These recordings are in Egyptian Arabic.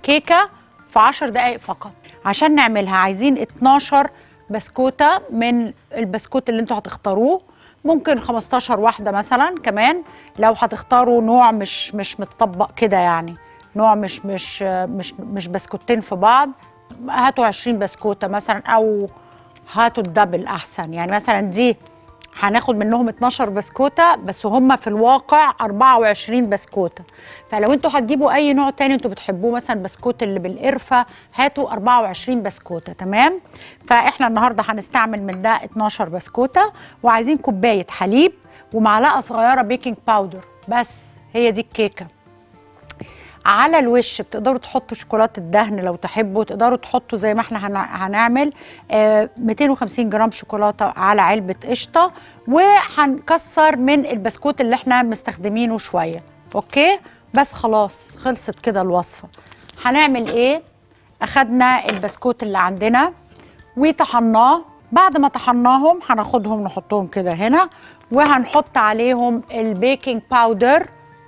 كيكه في 10 دقائق فقط عشان نعملها عايزين 12 بسكوته من البسكوت اللي انتوا هتختاروه ممكن 15 واحده مثلا كمان لو هتختاروا نوع مش مش متطبق كده يعني نوع مش مش مش مش بسكوتين في بعض هاتوا 20 بسكوته مثلا او هاتوا الدبل احسن يعني مثلا دي هناخد منهم 12 بسكوته بس هم في الواقع 24 بسكوته فلو انتوا هتجيبوا اي نوع تاني انتوا بتحبوه مثلا بسكوت اللي بالقرفه هاتوا 24 بسكوته تمام فاحنا النهارده هنستعمل من ده 12 بسكوته وعايزين كوبايه حليب ومعلقه صغيره بيكنج باودر بس هي دي الكيكه على الوش بتقدروا تحطوا شوكولاته دهن لو تحبوا تقدروا تحطوا زي ما احنا هن- هنعمل آه 250 جرام شوكولاته على علبه قشطه وهنكسر من البسكوت اللي احنا مستخدمينه شويه اوكي بس خلاص خلصت كده الوصفه هنعمل ايه اخدنا البسكوت اللي عندنا وطحناه بعد ما طحناهم هناخدهم نحطهم كده هنا وهنحط عليهم البيكنج باودر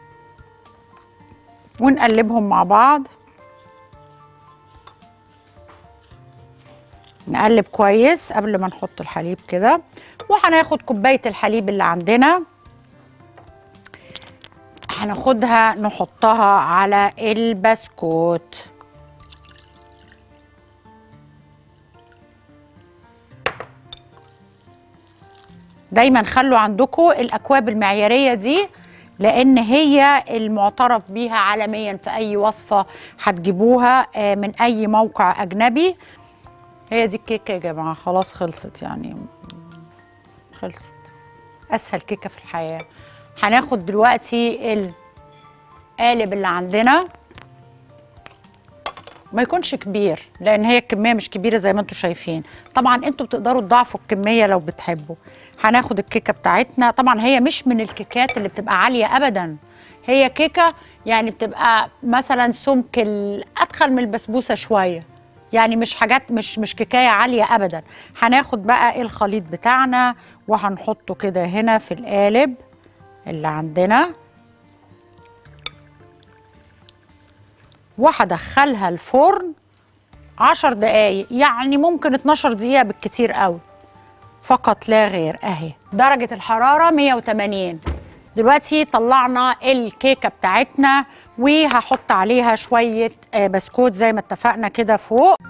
ونقلبهم مع بعض نقلب كويس قبل ما نحط الحليب كده وهناخد كوبايه الحليب اللي عندنا هناخدها نحطها على البسكوت دايما خلوا عندكم الاكواب المعياريه دي لان هي المعترف بيها عالميا في اي وصفه هتجيبوها آه، من اي موقع اجنبي هي دي الكيكه يا جماعه خلاص خلصت يعني خلصت اسهل كيكه في الحياه هناخد دلوقتي القالب اللي عندنا ما يكونش كبير لان هي الكميه مش كبيره زي ما انتم شايفين طبعا انتوا بتقدروا تضاعفوا الكميه لو بتحبوا هناخد الكيكه بتاعتنا طبعا هي مش من الكيكات اللي بتبقى عاليه ابدا هي كيكه يعني بتبقى مثلا سمك ال- اتخن من البسبوسه شويه يعني مش حاجات مش مش كيكايه عاليه ابدا هناخد بقى الخليط بتاعنا وهنحطه كده هنا في القالب اللي عندنا وهدخلها الفرن عشر دقايق يعني ممكن 12 دقيقة بالكتير قوي فقط لا غير اهي درجة الحرارة 180 دلوقتي طلعنا الكيكة بتاعتنا وهحط عليها شوية آه، بسكوت زي ما اتفقنا كده فوق